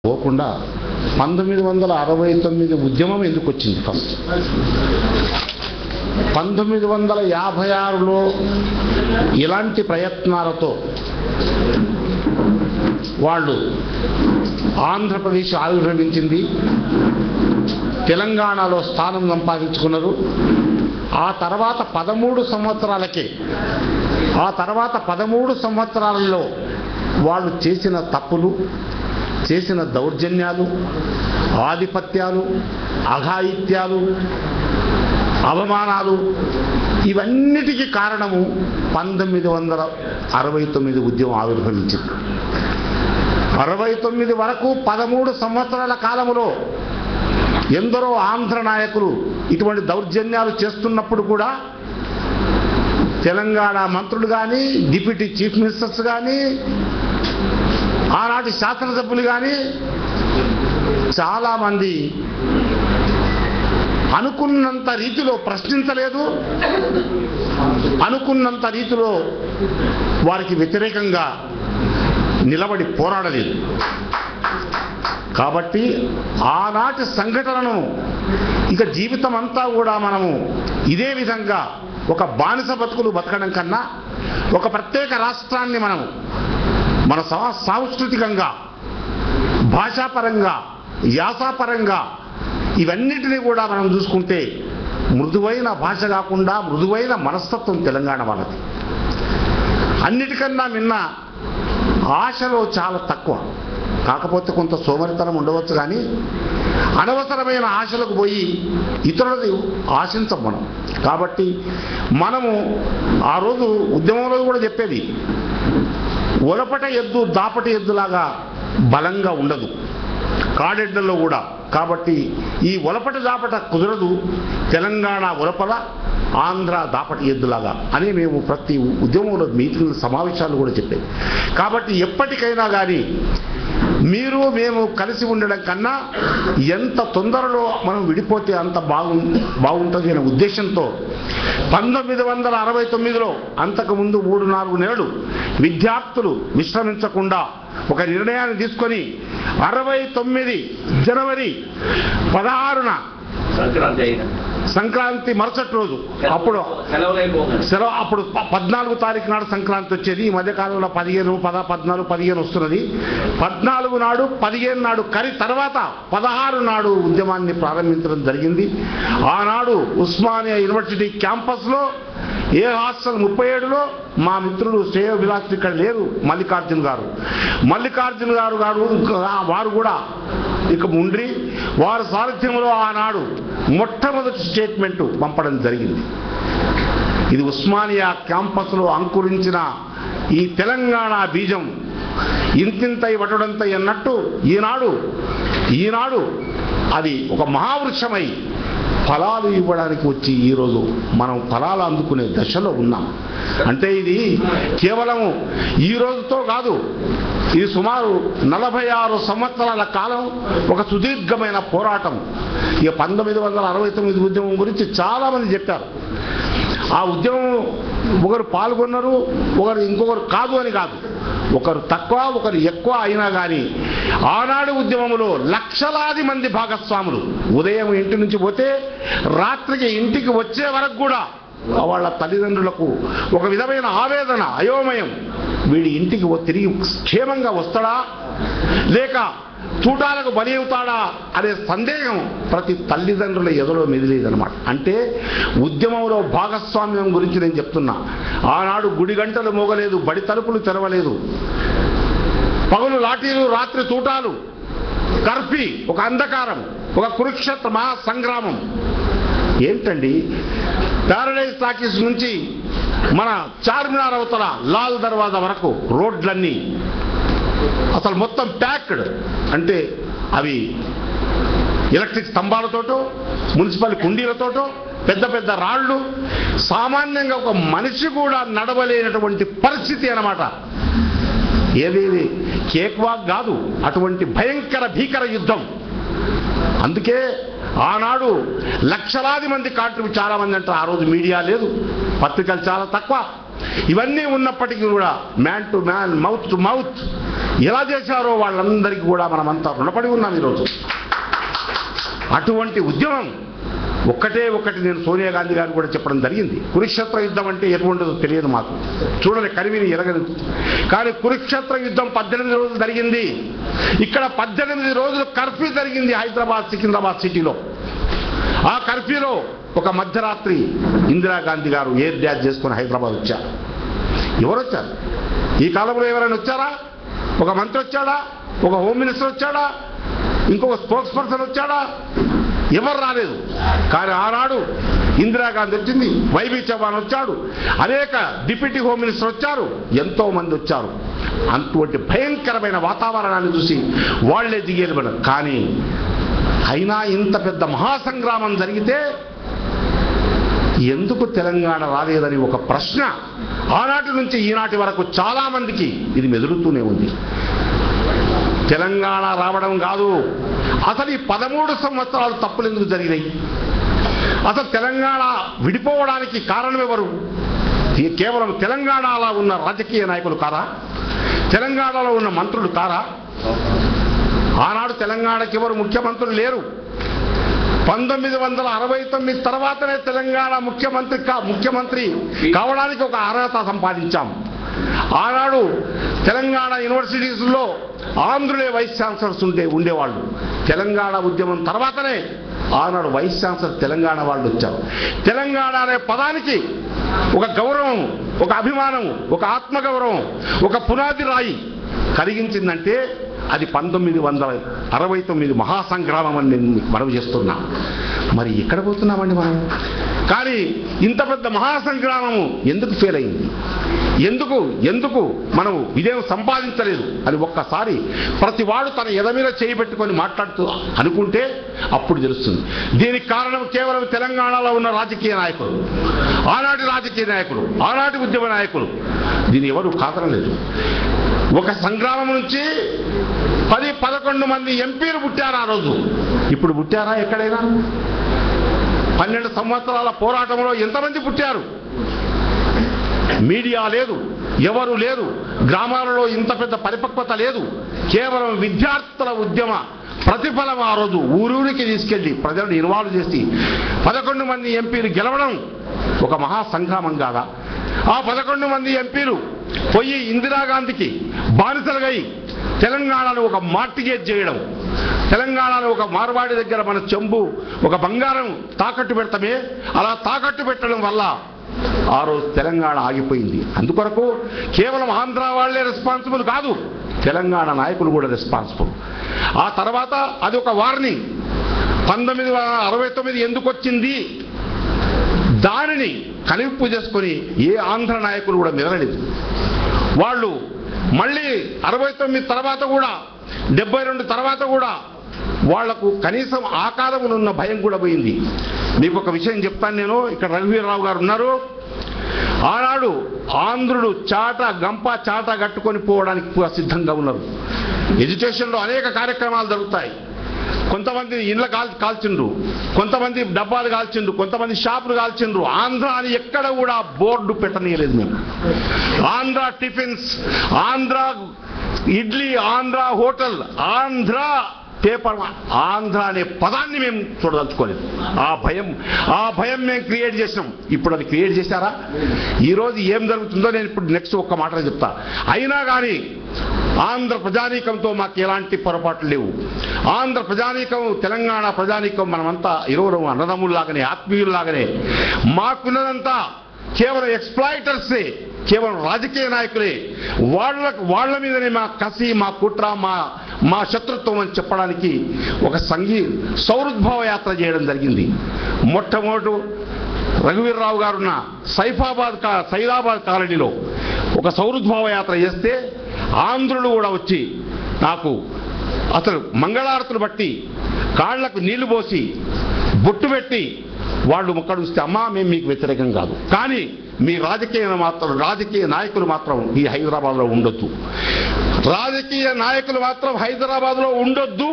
పోకుండా పంతొమ్మిది వందల అరవై తొమ్మిది ఉద్యమం ఎందుకు వచ్చింది ఫస్ట్ పంతొమ్మిది వందల యాభై ఆరులో ఇలాంటి ప్రయత్నాలతో వాళ్ళు ఆంధ్రప్రదేశ్ ఆవిర్భవించింది తెలంగాణలో స్థానం సంపాదించుకున్నారు ఆ తర్వాత పదమూడు సంవత్సరాలకే ఆ తర్వాత పదమూడు సంవత్సరాలలో వాళ్ళు చేసిన తప్పులు చేసిన దౌర్జన్యాలు ఆధిపత్యాలు అఘాయిత్యాలు అవమానాలు ఇవన్నిటికీ కారణము పంతొమ్మిది వందల అరవై తొమ్మిది ఉద్యమం ఆవిర్భవించింది అరవై తొమ్మిది వరకు పదమూడు సంవత్సరాల కాలములో ఎందరో ఆంధ్ర నాయకులు ఇటువంటి దౌర్జన్యాలు చేస్తున్నప్పుడు కూడా తెలంగాణ మంత్రులు కానీ డిప్యూటీ చీఫ్ మినిస్టర్స్ కానీ ఆనాటి శాసనసభ్యులు కానీ చాలామంది అనుకున్నంత రీతిలో ప్రశ్నించలేదు అనుకున్నంత రీతిలో వారికి వ్యతిరేకంగా నిలబడి పోరాడలేదు కాబట్టి ఆనాటి సంఘటనను ఇక జీవితం అంతా కూడా మనము ఇదే విధంగా ఒక బానిస బతుకులు బతకడం కన్నా ఒక ప్రత్యేక రాష్ట్రాన్ని మనము మన సా- సాంస్కృతికంగా భాషాపరంగా యాసాపరంగా ఇవన్నిటినీ కూడా మనం చూసుకుంటే మృదువైన భాష కాకుండా మృదువైన మనస్తత్వం తెలంగాణ వాళ్ళది అన్నిటికన్నా మిన్న ఆశలో చాలా తక్కువ కాకపోతే కొంత సోమరితనం ఉండవచ్చు కానీ అనవసరమైన ఆశలకు పోయి ఇతరులది ఆశించం మనం కాబట్టి మనము ఆ రోజు ఉద్యమంలో కూడా చెప్పేది ఒలపట ఎద్దు దాపటి ఎద్దులాగా బలంగా ఉండదు కాడెడ్లలో కూడా కాబట్టి ఈ ఒలపట దాపట కుదరదు తెలంగాణ ఒలపల ఆంధ్ర దాపటి ఎద్దులాగా అని మేము ప్రతి ఉద్యమంలో మీటింగ్ సమావేశాలు కూడా చెప్పేది కాబట్టి ఎప్పటికైనా కానీ మీరు మేము కలిసి ఉండడం కన్నా ఎంత తొందరలో మనం విడిపోతే అంత బాగు బాగుంటుంది అనే ఉద్దేశంతో పంతొమ్మిది వందల అరవై తొమ్మిదిలో అంతకుముందు మూడు నాలుగు నెలలు విద్యార్థులు విశ్రమించకుండా ఒక నిర్ణయాన్ని తీసుకొని అరవై తొమ్మిది జనవరి పదహారున సంక్రాంతి అయిన సంక్రాంతి మరుసటి రోజు అప్పుడు సెలవులైపోగానే సెలవు అప్పుడు ప- పద్నాలుగు తారీఖు నాడు సంక్రాంతి వచ్చేది ఈ మధ్యకాలంలో పదిహేను పద పద్నాలుగు పదిహేను వస్తున్నది పద్నాలుగు నాడు పదిహేను నాడు కరి తర్వాత పదహారు నాడు ఉద్యమాన్ని ప్రారంభించడం జరిగింది ఆనాడు ఉస్మానియా యూనివర్సిటీ క్యాంపస్లో ఏ హాస్టల్ ముప్పై ఏడులో మా మిత్రుడు శ్రేయ విలాస్ ఇక్కడ లేరు మల్లికార్జున్ గారు మల్లికార్జున్ గారు గారు వారు కూడా ఇక ఉండ్రి వారి సారథ్యంలో ఆనాడు మొట్టమొదటి స్టేట్మెంట్ పంపడం జరిగింది ఇది ఉస్మానియా క్యాంపస్లో అంకురించిన ఈ తెలంగాణ బీజం ఇంతింతై వటడంతై అన్నట్టు ఈనాడు ఈనాడు అది ఒక మహావృక్షమై ఫలాలు ఇవ్వడానికి వచ్చి ఈరోజు మనం ఫలాలు అందుకునే దశలో ఉన్నాం అంటే ఇది కేవలము ఈ రోజుతో కాదు ఇది సుమారు నలభై ఆరు సంవత్సరాల కాలం ఒక సుదీర్ఘమైన పోరాటం ఇక పంతొమ్మిది వందల అరవై తొమ్మిది ఉద్యమం గురించి చాలామంది చెప్పారు ఆ ఉద్యమం ఒకరు పాల్గొన్నారు ఒకరు ఇంకొకరు కాదు అని కాదు ఒకరు తక్కువ ఒకరు ఎక్కువ అయినా కానీ ఆనాడు ఉద్యమంలో లక్షలాది మంది భాగస్వాములు ఉదయం ఇంటి నుంచి పోతే రాత్రికి ఇంటికి వచ్చే వరకు కూడా వాళ్ళ తల్లిదండ్రులకు ఒక విధమైన ఆవేదన అయోమయం వీడి ఇంటికి వ- తిరిగి క్షేమంగా వస్తాడా లేక చూటాలకు బలి అవుతాడా అనే సందేహం ప్రతి తల్లిదండ్రుల ఎదులో మెదిలేదనమాట అంటే ఉద్యమంలో భాగస్వామ్యం గురించి నేను చెప్తున్నా ఆనాడు గుడి గంటలు మోగలేదు బడి తలుపులు తెరవలేదు పగలు లాఠీలు రాత్రి తూటాలు కర్ఫీ ఒక అంధకారం ఒక కురుక్షేత్ర మహా సంగ్రామం ఏంటండి ప్యారడైజ్ టాకీస్ నుంచి మన చార్మినార్ అవతల లాల్ దర్వాజా వరకు రోడ్లన్నీ అసలు మొత్తం ప్యాక్డ్ అంటే అవి ఎలక్ట్రిక్ స్తంభాలతోటో మున్సిపల్ కుండీలతోటో పెద్ద పెద్ద రాళ్ళు సామాన్యంగా ఒక మనిషి కూడా నడవలేనటువంటి పరిస్థితి అన్నమాట ఏదేది కేక్వాక్ కాదు అటువంటి భయంకర భీకర యుద్ధం అందుకే ఆనాడు లక్షలాది మంది కాంట్రిబ్యూ చాలా మంది అంటారు ఆ రోజు మీడియా లేదు పత్రికలు చాలా తక్కువ ఇవన్నీ ఉన్నప్పటికీ కూడా man to man mouth to mouth ఎలా చేశారో వాళ్ళందరికీ కూడా మనమంతా రుణపడి ఉన్నాం ఈరోజు అటువంటి ఉద్యమం ఒక్కటే ఒక్కటి నేను సోనియా గాంధీ గారు కూడా చెప్పడం జరిగింది కురుక్షేత్ర యుద్ధం అంటే ఎటువంటిదో తెలియదు మాకు చూడని కరివిని ఎరగదు కానీ కురుక్షేత్ర యుద్ధం పద్దెనిమిది రోజులు జరిగింది ఇక్కడ పద్దెనిమిది రోజులు కర్ఫ్యూ జరిగింది హైదరాబాద్ సికింద్రాబాద్ సిటీలో ఆ కర్ఫ్యూలో ఒక మధ్యరాత్రి ఇందిరాగాంధీ గారు ఎయిర్ డ్యాష్ చేసుకుని హైదరాబాద్ వచ్చారు ఎవరు వచ్చారు ఈ కాలంలో ఎవరైనా వచ్చారా ఒక మంత్రి వచ్చాడా ఒక హోమ్ మినిస్టర్ వచ్చాడా ఇంకొక స్పోక్స్ పర్సన్ వచ్చాడా ఎవరు రాలేదు కానీ ఆనాడు ఇందిరాగాంధీ వచ్చింది వైబీ చౌహాన్ వచ్చాడు అనేక డిప్యూటీ హోమ్ మినిస్టర్ వచ్చారు ఎంతో మంది వచ్చారు అటువంటి భయంకరమైన వాతావరణాన్ని చూసి వాళ్లే దిగేది మనం కానీ అయినా ఇంత పెద్ద మహాసంగ్రామం జరిగితే ఎందుకు తెలంగాణ రాలేదని ఒక ప్రశ్న ఆనాటి నుంచి ఈనాటి వరకు చాలా మందికి ఇది మెదులుతూనే ఉంది తెలంగాణ రావడం కాదు అసలు ఈ పదమూడు సంవత్సరాలు తప్పులు ఎందుకు జరిగినాయి అసలు తెలంగాణ విడిపోవడానికి కారణం ఎవరు ఈ కేవలం తెలంగాణలో ఉన్న రాజకీయ నాయకులు కారా తెలంగాణలో ఉన్న మంత్రులు కారా ఆనాడు తెలంగాణకి ఎవరు ముఖ్యమంత్రులు లేరు పంతొమ్మిది వందల అరవై తొమ్మిది తర్వాతనే తెలంగాణ ముఖ్యమంత్రి కా ముఖ్యమంత్రి కావడానికి ఒక అర్హత సంపాదించాం ఆనాడు తెలంగాణ యూనివర్సిటీస్లో ఆంధ్రులే వైస్ ఛాన్సలర్స్ ఉండే ఉండేవాళ్ళు తెలంగాణ ఉద్యమం తర్వాతనే ఆనాడు వైస్ ఛాన్సలర్ తెలంగాణ వాళ్ళు వచ్చారు తెలంగాణ అనే పదానికి ఒక గౌరవం ఒక అభిమానం ఒక ఆత్మగౌరవం ఒక పునాది రాయి కలిగించిందంటే అది పంతొమ్మిది వందల అరవై తొమ్మిది మహాసంగ్రామం అని నేను మీకు మనవి చేస్తున్నా మరి ఎక్కడ పోతున్నామండి మనం కానీ ఇంత పెద్ద మహాసంగ్రామము ఎందుకు ఫెయిల్ అయింది ఎందుకు ఎందుకు మనం విజయం సంపాదించలేదు అని ఒక్కసారి ప్రతి వాడు తన ఎద మీద చేయి పెట్టుకొని మాట్లాడుతూ అనుకుంటే అప్పుడు తెలుస్తుంది దీనికి కారణం కేవలం తెలంగాణలో ఉన్న రాజకీయ నాయకులు ఆనాటి రాజకీయ నాయకులు ఆనాటి ఉద్యమ నాయకులు దీన్ని ఎవరు కాదనలేదు ఒక సంగ్రామం నుంచి పది పదకొండు మంది ఎంపీలు పుట్టారు ఆ రోజు ఇప్పుడు పుట్టారా ఎక్కడైనా పన్నెండు సంవత్సరాల పోరాటంలో ఎంతమంది పుట్టారు మీడియా లేదు ఎవరు లేరు గ్రామాలలో ఇంత పెద్ద పరిపక్వత లేదు కేవలం విద్యార్థుల ఉద్యమ ప్రతిఫలం ఆ రోజు ఊరూరికి తీసుకెళ్లి ప్రజలను ఇన్వాల్వ్ చేసి పదకొండు మంది ఎంపీలు గెలవడం ఒక మహా సంగ్రామం కాదా ఆ పదకొండు మంది ఎంపీలు పోయి ఇందిరాగాంధీకి బానిసలుగై తెలంగాణను ఒక మార్టిగేజ్ చేయడం తెలంగాణలో ఒక మార్వాడి దగ్గర మన చెంబు ఒక బంగారం తాకట్టు పెడతామే అలా తాకట్టు పెట్టడం వల్ల ఆ రోజు తెలంగాణ ఆగిపోయింది అందుకొరకు కేవలం ఆంధ్ర వాళ్లే రెస్పాన్సిబుల్ కాదు తెలంగాణ నాయకులు కూడా రెస్పాన్సిబుల్ ఆ తర్వాత అది ఒక వార్నింగ్ పంతొమ్మిది వందల అరవై తొమ్మిది ఎందుకు వచ్చింది దానిని కనింపు చేసుకొని ఏ ఆంధ్ర నాయకులు కూడా మిగలలేదు వాళ్ళు మళ్ళీ అరవై తొమ్మిది తర్వాత కూడా డెబ్బై రెండు తర్వాత కూడా వాళ్లకు కనీసం ఆకారమునున్న భయం కూడా పోయింది మీకు ఒక విషయం చెప్తాను నేను ఇక్కడ రఘువీరరావు గారు ఉన్నారు ఆనాడు ఆంధ్రుడు చాట గంప చాట కట్టుకొని పోవడానికి కూడా సిద్ధంగా ఉన్నారు ఎడ్యుకేషన్లో అనేక కార్యక్రమాలు జరుగుతాయి కొంతమంది ఇళ్ళ కాల్ కాల్చిండ్రు కొంతమంది డబ్బాలు కాల్చిండ్రు కొంతమంది షాపులు కాల్చిండ్రు ఆంధ్ర అని ఎక్కడ కూడా బోర్డు పెట్టనీయలేదు మేము Andhra tiffins Andhra idli Andhra hotel Andhra paper Andhra అనే పదాన్ని మేము చూడదలుచుకోలేదు ఆ భయం ఆ భయం మేము క్రియేట్ చేసినాం ఇప్పుడు అది క్రియేట్ చేశారా ఈరోజు ఏం జరుగుతుందో నేను ఇప్పుడు నెక్స్ట్ ఒక్క మాట చెప్తా అయినా కానీ ఆంధ్ర ప్రజానీకంతో మాకు ఎలాంటి పొరపాట్లు లేవు ఆంధ్ర ప్రజానీకం తెలంగాణ ప్రజానీకం మనమంతా ఇరువురు అన్నదమ్ముల్లాగానే ఆత్మీయుల్లాగానే మాకున్నదంతా కేవలం ఎక్స్ప్లాయిటర్సే కేవలం రాజకీయ నాయకులే వాళ్ళకు వాళ్ళ మీదనే మా కసి మా కుట్ర మా మా శత్రుత్వం అని చెప్పడానికి ఒక సంఘీ సౌరుద్భావ యాత్ర చేయడం జరిగింది మొట్టమొదటి రఘువీర్రావు గారున్న సైఫాబాద్ కా సైదాబాద్ కాలనీలో ఒక సౌరుద్భావ యాత్ర చేస్తే ఆంధ్రులు కూడా వచ్చి నాకు అసలు మంగళారతులు బట్టి కాళ్లకు నీళ్లు పోసి బొట్టు పెట్టి వాళ్ళు ముక్కడిస్తే అమ్మా మేము మీకు వ్యతిరేకం కాదు కానీ మీ రాజకీయ మాత్రం రాజకీయ నాయకులు మాత్రం ఈ హైదరాబాద్లో ఉండొద్దు రాజకీయ నాయకులు మాత్రం హైదరాబాద్లో ఉండొద్దు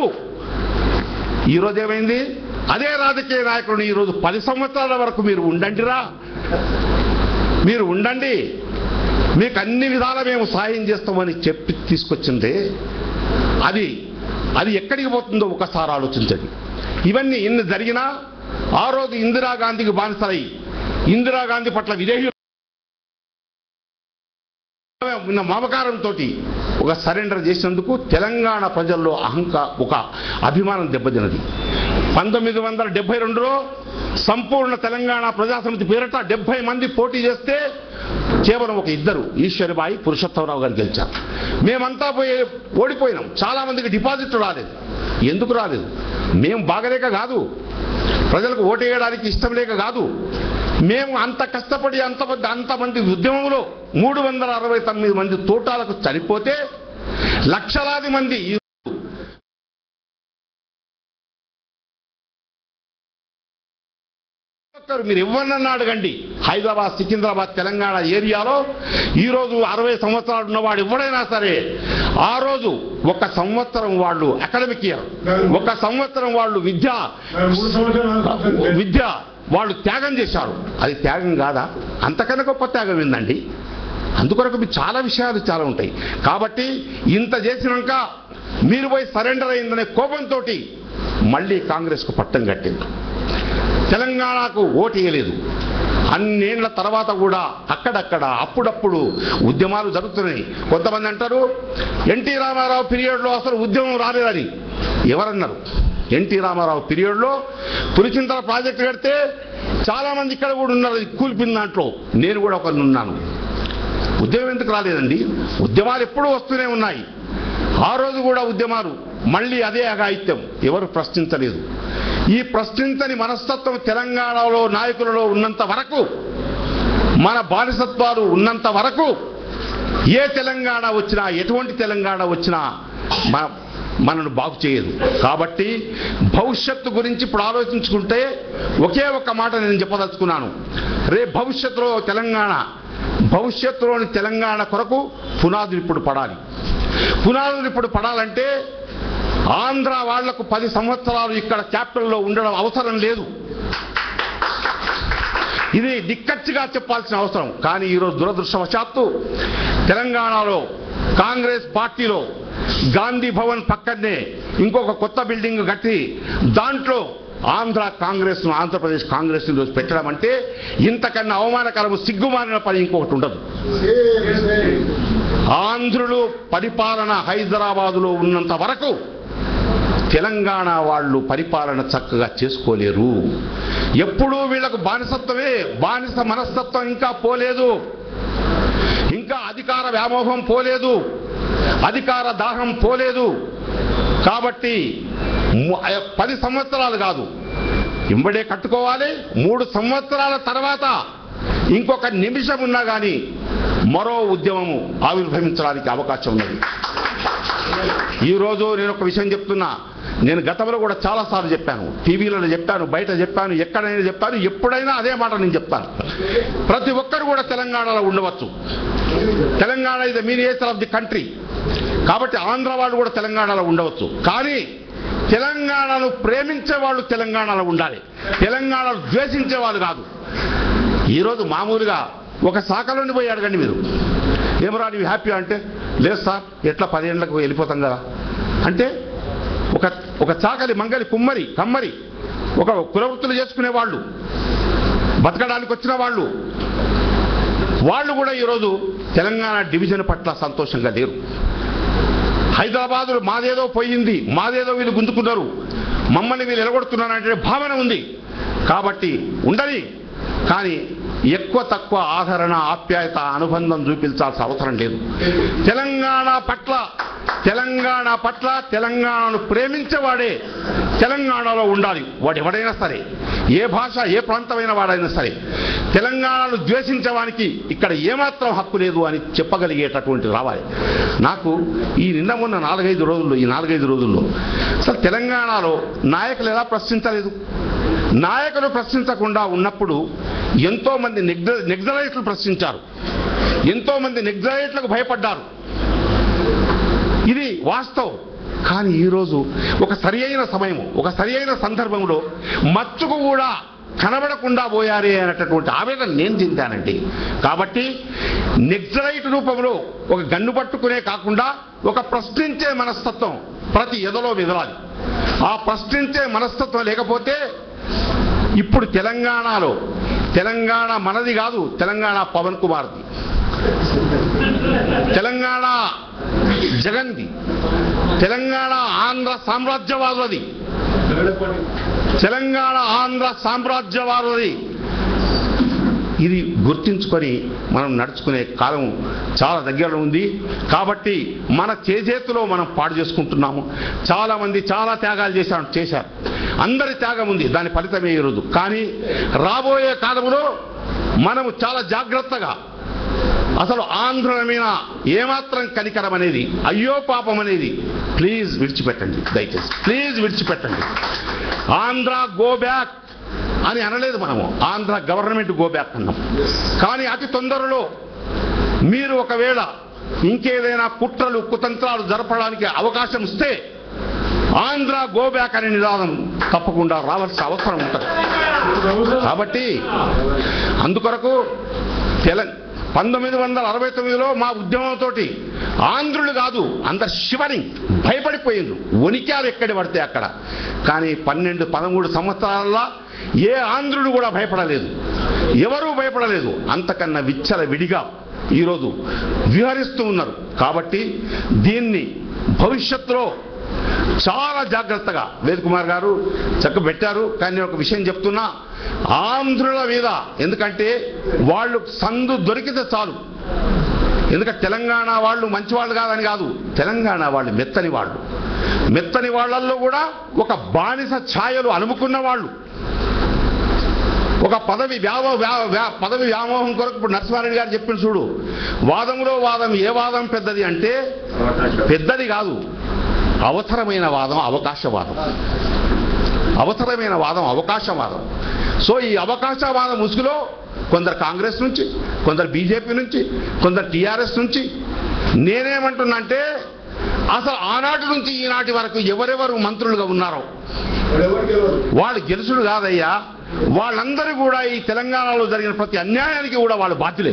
ఈరోజు ఏమైంది అదే రాజకీయ నాయకుడిని ఈరోజు పది సంవత్సరాల వరకు మీరు ఉండండిరా మీరు ఉండండి మీకు అన్ని విధాల మేము సాయం చేస్తామని చెప్పి తీసుకొచ్చిందే అది అది ఎక్కడికి పోతుందో ఒకసారి ఆలోచించండి ఇవన్నీ ఇన్ని జరిగినా ఆ రోజు ఇందిరాగాంధీకి బానిసలై ఇందిరాగాంధీ పట్ల విదేహీ ఉన్న మమకారంతో ఒక సరెండర్ చేసినందుకు తెలంగాణ ప్రజల్లో అహంక ఒక అభిమానం దెబ్బతిన్నది పంతొమ్మిది వందల డెబ్బై రెండులో సంపూర్ణ తెలంగాణ ప్రజాసమితి పేరిట డెబ్బై మంది పోటీ చేస్తే కేవలం ఒక ఇద్దరు ఈశ్వరిబాయి పురుషోత్తమరావు గారు గెలిచారు మేమంతా పోయి ఓడిపోయినాం చాలా మందికి డిపాజిట్లు రాలేదు ఎందుకు రాలేదు మేము బాగలేక కాదు ప్రజలకు ఓటేయడానికి ఇష్టం లేక కాదు మేము అంత కష్టపడి అంత అంతమంది ఉద్యమంలో మూడు వందల అరవై తొమ్మిది మంది తోటాలకు చనిపోతే లక్షలాది మంది ఈ ఒక్కరు మీరు ఎవరినన్నా అడగండి హైదరాబాద్ సికింద్రాబాద్ తెలంగాణ ఏరియాలో ఈ రోజు అరవై సంవత్సరాలు ఉన్నవాడు ఎవడైనా సరే ఆ రోజు ఒక సంవత్సరం వాళ్ళు అకాడమిక్ ఇయర్ ఒక సంవత్సరం వాళ్ళు విద్య మూడు సంవత్సరాలు విద్య వాళ్ళు త్యాగం చేశారు అది త్యాగం కాదా అంతకన్నా గొప్ప త్యాగం ఏందండి అందుకొరకు మీ చాలా విషయాలు చాలా ఉంటాయి కాబట్టి ఇంత చేసినాక మీరు పోయి సరెండర్ అయిందనే కోపంతో మళ్ళీ కాంగ్రెస్కు పట్టం కట్టింది తెలంగాణకు ఓటు వేయలేదు అన్నేళ్ల తర్వాత కూడా అక్కడక్కడ అప్పుడప్పుడు ఉద్యమాలు జరుగుతున్నాయి కొంతమంది అంటారు ఎన్టీ రామారావు పీరియడ్లో అసలు ఉద్యమం రాలేదని ఎవరన్నారు ఎన్టీ రామారావు పీరియడ్లో పులిచింతల ప్రాజెక్టు కడితే చాలా మంది ఇక్కడ కూడా ఉన్నారు ఇది కూల్పిన దాంట్లో నేను కూడా ఒకరిని ఉన్నాను ఉద్యమం ఎందుకు రాలేదండి ఉద్యమాలు ఎప్పుడూ వస్తూనే ఉన్నాయి ఆ రోజు కూడా ఉద్యమాలు మళ్ళీ అదే అఘాయిత్యం ఎవరు ప్రశ్నించలేదు ఈ ప్రశ్నించని మనస్తత్వం తెలంగాణలో నాయకులలో ఉన్నంత వరకు మన బానిసత్వాలు ఉన్నంత వరకు ఏ తెలంగాణ వచ్చినా ఎటువంటి తెలంగాణ వచ్చినా మన మనను బాగు చేయదు కాబట్టి భవిష్యత్తు గురించి ఇప్పుడు ఆలోచించుకుంటే ఒకే ఒక్క మాట నేను చెప్పదలుచుకున్నాను రేపు భవిష్యత్తులో తెలంగాణ భవిష్యత్తులోని తెలంగాణ కొరకు పునాదులు ఇప్పుడు పడాలి పునాదులు ఇప్పుడు పడాలంటే ఆంధ్ర వాళ్లకు పది సంవత్సరాలు ఇక్కడ క్యాపిటల్లో ఉండడం అవసరం లేదు ఇది దిక్కచ్చిగా చెప్పాల్సిన అవసరం కానీ ఈరోజు దురదృష్టవశాత్తు తెలంగాణలో కాంగ్రెస్ పార్టీలో గాంధీ భవన్ పక్కనే ఇంకొక కొత్త బిల్డింగ్ కట్టి దాంట్లో ఆంధ్ర కాంగ్రెస్ ను ఆంధ్రప్రదేశ్ కాంగ్రెస్ ని రోజు పెట్టడం అంటే ఇంతకన్నా అవమానకరము సిగ్గుమారిన పని ఇంకొకటి ఉండదు ఆంధ్రులు పరిపాలన హైదరాబాదులో ఉన్నంత వరకు తెలంగాణ వాళ్ళు పరిపాలన చక్కగా చేసుకోలేరు ఎప్పుడూ వీళ్లకు బానిసత్వమే బానిస మనస్తత్వం ఇంకా పోలేదు ఇంకా అధికార వ్యామోహం పోలేదు అధికార దాహం పోలేదు కాబట్టి ము- పది సంవత్సరాలు కాదు ఇంబడే కట్టుకోవాలి మూడు సంవత్సరాల తర్వాత ఇంకొక నిమిషం ఉన్నా కానీ మరో ఉద్యమము ఆవిర్భవించడానికి అవకాశం ఉన్నది ఈరోజు నేను ఒక విషయం చెప్తున్నా నేను గతంలో కూడా చాలాసార్లు చెప్పాను టీవీలలో చెప్పాను బయట చెప్పాను ఎక్కడైనా చెప్పాను ఎప్పుడైనా అదే మాట నేను చెప్తాను ప్రతి ఒక్కరు కూడా తెలంగాణలో ఉండవచ్చు Telangana is the miniature of the country కాబట్టి ఆంధ్ర వాళ్ళు కూడా తెలంగాణలో ఉండవచ్చు కానీ తెలంగాణను ప్రేమించే వాళ్ళు తెలంగాణలో ఉండాలి తెలంగాణను ద్వేషించే వాళ్ళు కాదు ఈరోజు మామూలుగా ఒక శాఖలోని పోయి అడగండి మీరు ఏమరా నీవు హ్యాపీ అంటే లేదు సార్ ఎట్లా పదేళ్ళకు వెళ్ళిపోతాం కదా అంటే ఒక ఒక చాకలి మంగలి కుమ్మరి కమ్మరి ఒక కులవృత్తులు చేసుకునే వాళ్ళు బతకడానికి వచ్చిన వాళ్ళు వాళ్ళు కూడా ఈరోజు తెలంగాణ డివిజన్ పట్ల సంతోషంగా లేరు హైదరాబాదు మాదేదో పోయింది మాదేదో వీళ్ళు గుంజుకున్నారు మమ్మల్ని వీళ్ళు ఎలగొడుతున్నారంటే భావన ఉంది కాబట్టి ఉండని కానీ ఎక్కువ తక్కువ ఆదరణ ఆప్యాయత అనుబంధం చూపించాల్సిన అవసరం లేదు తెలంగాణ పట్ల తెలంగాణ పట్ల తెలంగాణను ప్రేమించేవాడే తెలంగాణలో ఉండాలి వాడు ఎవడైనా సరే ఏ భాష ఏ ప్రాంతమైన వాడైనా సరే తెలంగాణను ద్వేషించడానికి ఇక్కడ ఏమాత్రం హక్కు లేదు అని చెప్పగలిగేటటువంటి రావాలి నాకు ఈ నిన్న మొన్న నాలుగైదు రోజుల్లో ఈ నాలుగైదు రోజుల్లో అసలు తెలంగాణలో నాయకులు ఎలా ప్రశ్నించలేదు నాయకులు ప్రశ్నించకుండా ఉన్నప్పుడు ఎంతో మంది నిగ్ధ నిగ్ధలైట్లు ప్రశ్నించారు ఎంతో మంది నిగ్ధలైట్లకు భయపడ్డారు ఇది వాస్తవం కానీ ఈరోజు ఒక సరి అయిన సమయం ఒక సరి అయిన సందర్భంలో మచ్చుకు కూడా కనబడకుండా పోయారే అనేటటువంటి ఆవేదన నేను చెందానండి కాబట్టి నెగ్జరైట్ రూపంలో ఒక గన్ను పట్టుకునే కాకుండా ఒక ప్రశ్నించే మనస్తత్వం ప్రతి ఎదలో వెదలాలి ఆ ప్రశ్నించే మనస్తత్వం లేకపోతే ఇప్పుడు తెలంగాణలో తెలంగాణ మనది కాదు తెలంగాణ పవన్ కుమార్ది తెలంగాణ జగన్ది తెలంగాణ ఆంధ్ర సామ్రాజ్యవాదులది తెలంగాణ ఆంధ్ర సామ్రాజ్యవాదులది ఇది గుర్తించుకొని మనం నడుచుకునే కాలం చాలా దగ్గరలో ఉంది కాబట్టి మన చేజేతిలో మనం పాడు చేసుకుంటున్నాము చాలా మంది చాలా త్యాగాలు చేశారు చేశారు అందరి త్యాగం ఉంది దాని ఫలితమే ఈరోజు కానీ రాబోయే కాలంలో మనము చాలా జాగ్రత్తగా అసలు ఆంధ్రుల మీద ఏమాత్రం కనికరం అనేది అయ్యో పాపం అనేది ప్లీజ్ విడిచిపెట్టండి దయచేసి ప్లీజ్ విడిచిపెట్టండి ఆంధ్ర గో బ్యాక్ అని అనలేదు మనము ఆంధ్ర గవర్నమెంట్ గో బ్యాక్ అన్నాం కానీ అతి తొందరలో మీరు ఒకవేళ ఇంకేదైనా కుట్రలు కుతంత్రాలు జరపడానికి అవకాశం ఇస్తే ఆంధ్ర గో బ్యాక్ అనే నినాదం తప్పకుండా రావాల్సిన అవసరం ఉంటుంది కాబట్టి అందుకొరకు తెల పంతొమ్మిది వందల అరవై తొమ్మిదిలో మా ఉద్యమంతో ఆంధ్రులు కాదు అందరు శివని భయపడిపోయిండ్రు వణికారు ఎక్కడి పడితే అక్కడ కానీ పన్నెండు పదమూడు సంవత్సరాల ఏ ఆంధ్రుడు కూడా భయపడలేదు ఎవరూ భయపడలేదు అంతకన్నా విచ్చల విడిగా ఈరోజు విహరిస్తూ ఉన్నారు కాబట్టి దీన్ని భవిష్యత్తులో చాలా జాగ్రత్తగా వేద్ కుమార్ గారు చక్క పెట్టారు కానీ నేను ఒక విషయం చెప్తున్నా ఆంధ్రుల మీద ఎందుకంటే వాళ్ళు సందు దొరికితే చాలు ఎందుకంటే తెలంగాణ వాళ్ళు మంచి వాళ్ళు కాదని కాదు తెలంగాణ వాళ్ళు మెత్తని వాళ్ళు మెత్తని వాళ్ళల్లో కూడా ఒక బానిస ఛాయలు అలుముకున్న వాళ్ళు ఒక పదవి వ్యావ వ్యా- వ్యా- పదవి వ్యామోహం కొరకు ఇప్పుడు నరసింహారెడ్డి గారు చెప్పిన చూడు వాదంలో వాదం ఏ వాదం పెద్దది అంటే పెద్దది కాదు అవసరమైన వాదం అవకాశవాదం అవసరమైన వాదం అవకాశవాదం సో ఈ అవకాశవాదం ముసుగులో కొందరు కాంగ్రెస్ నుంచి కొందరు బీజేపీ నుంచి కొందరు టీఆర్ఎస్ నుంచి నేనేమంటున్నా అంటే అసలు ఆనాటి నుంచి ఈనాటి వరకు ఎవరెవరు మంత్రులుగా ఉన్నారో వాళ్ళు గెలుసుడు కాదయ్యా వాళ్ళందరూ కూడా ఈ తెలంగాణలో జరిగిన ప్రతి అన్యాయానికి కూడా వాళ్ళు బాధ్యులే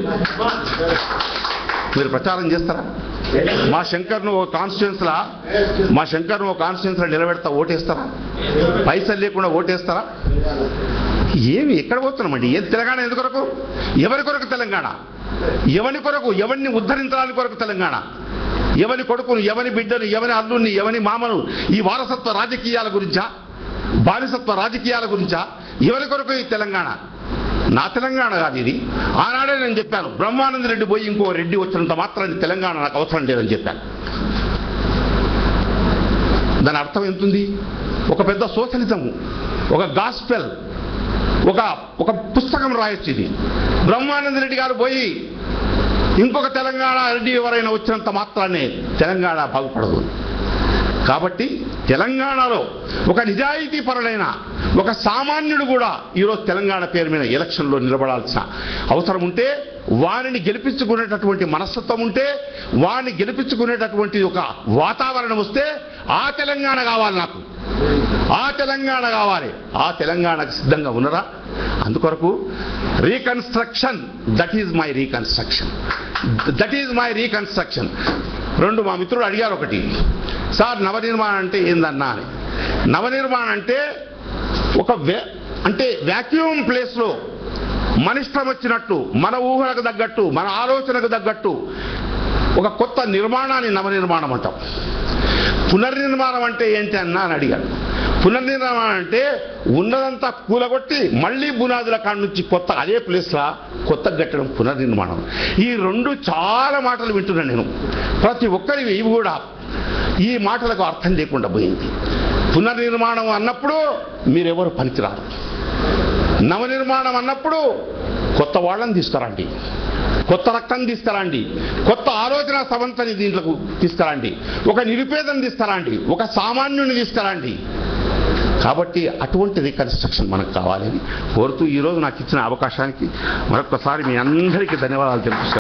మీరు ప్రచారం చేస్తారా మా శంకర్ను ఓ కాన్స్టిట్యూన్స్ లా మా శంకర్ను ఓ కాన్స్టిట్యూన్స్ లా నిలబెడతా ఓటేస్తారా పైసలు లేకుండా ఓటేస్తారా ఏమి ఎక్కడ పోతున్నామండి ఏది తెలంగాణ ఎందు కొరకు ఎవరి కొరకు తెలంగాణ ఎవని కొరకు ఎవరిని ఉద్ధరించడానికి కొరకు తెలంగాణ ఎవని కొడుకును ఎవని బిడ్డను ఎవని అల్లుని ఎవని మామను ఈ వారసత్వ రాజకీయాల గురించా బానిసత్వ రాజకీయాల గురించా ఎవరి కొరకు ఈ తెలంగాణ నా తెలంగాణ కాదు ఇది ఆనాడే నేను చెప్పాను బ్రహ్మానంద రెడ్డి పోయి ఇంకో రెడ్డి వచ్చినంత మాత్రాన్ని తెలంగాణ నాకు అవసరం లేదని చెప్పాను దాని అర్థం ఎంతుంది ఒక పెద్ద సోషలిజము ఒక గాస్పెల్ ఒక ఒక పుస్తకం రాయొచ్చు ఇది బ్రహ్మానంద రెడ్డి గారు పోయి ఇంకొక తెలంగాణ రెడ్డి ఎవరైనా వచ్చినంత మాత్రాన్ని తెలంగాణ బాగుపడదు కాబట్టి తెలంగాణలో ఒక నిజాయితీ పరుడైన ఒక సామాన్యుడు కూడా ఈరోజు తెలంగాణ పేరు మీద ఎలక్షన్లో నిలబడాల్సిన అవసరం ఉంటే వారిని గెలిపించుకునేటటువంటి మనస్తత్వం ఉంటే వారిని గెలిపించుకునేటటువంటి ఒక వాతావరణం వస్తే ఆ తెలంగాణ కావాలి నాకు ఆ తెలంగాణ కావాలి ఆ తెలంగాణకు సిద్ధంగా ఉన్నరా అందుకొరకు reconstruction that is my reconstruction that is my reconstruction రెండు మా మిత్రుడు అడిగారు ఒకటి సార్ నవనిర్మాణం అంటే ఏందన్నా అని నవనిర్మాణం అంటే ఒక వ్యా అంటే వ్యాక్యూమ్ ప్లేస్లో మన ఇష్టం వచ్చినట్టు మన ఊహలకు తగ్గట్టు మన ఆలోచనకు తగ్గట్టు ఒక కొత్త నిర్మాణాన్ని నవనిర్మాణం అంటాం పునర్నిర్మాణం అంటే ఏంటి అన్నా అని అడిగాడు పునర్నిర్మాణం అంటే ఉన్నదంతా కూలగొట్టి మళ్ళీ బునాదుల కాడ నుంచి కొత్త అదే ప్లేస్లా కొత్త కట్టడం పునర్నిర్మాణం ఈ రెండు చాలా మాటలు వింటున్నాను నేను ప్రతి ఒక్కరి ఇవి కూడా ఈ మాటలకు అర్థం లేకుండా పోయింది పునర్నిర్మాణం అన్నప్పుడు మీరెవరు పనికిరారు నవనిర్మాణం అన్నప్పుడు కొత్త వాళ్ళని తీసుకురండి కొత్త రక్తం తీసుకురండి కొత్త ఆలోచన సవంతని దీంట్లోకి తీసుకురండి ఒక నిరుపేదను తీసుకురండి ఒక సామాన్యుని తీసుకురండి కాబట్టి అటువంటి రీకన్స్ట్రక్షన్ మనకు కావాలని కోరుతూ ఈరోజు నాకు ఇచ్చిన అవకాశానికి మరొకసారి మీ అందరికీ ధన్యవాదాలు తెలుపుతాను